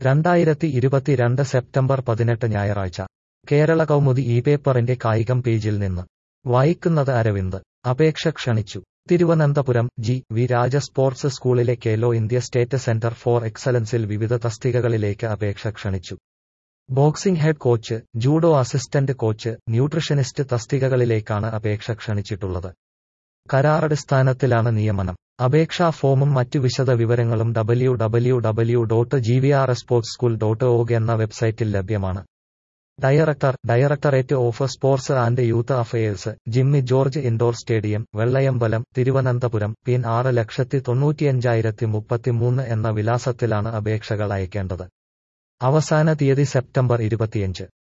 രണ്ടായിരത്തി ഇരുപത്തിരണ്ട് സെപ്റ്റംബർ പതിനെട്ട് ഞായറാഴ്ച കേരള കൗമുദി ഈ പേപ്പറിന്റെ കായികം പേജിൽ നിന്ന് വായിക്കുന്നത് അരവിന്ദ് അപേക്ഷ ക്ഷണിച്ചു Thiruvananthapuram G V Raja sports സ്കൂളിലെ Khelo India state centre for എക്സലൻസിൽ വിവിധ തസ്തികകളിലേക്ക് അപേക്ഷ ക്ഷണിച്ചു boxing head coach judo assistant coach nutritionist തസ്തികകളിലേക്കാണ് അപേക്ഷ ക്ഷണിച്ചിട്ടുള്ളത് കരാറടിസ്ഥാനത്തിലാണ് നിയമനം അപേക്ഷാ ഫോമും മറ്റു വിശദ വിവരങ്ങളും W W W dot G V R sports school dot org എന്ന വെബ്സൈറ്റിൽ ലഭ്യമാണ് director directorate of sports and youth affairs Jimmy George indoor stadium Vellayambalam Thiruvananthapuram pin ആറ് ലക്ഷത്തി തൊണ്ണൂറ്റിയഞ്ചായിരത്തി മുപ്പത്തിമൂന്ന് എന്ന വിലാസത്തിലാണ് അപേക്ഷകൾ അയക്കേണ്ടത് അവസാന തീയതി സെപ്റ്റംബർ ഇരുപത്തിയഞ്ച്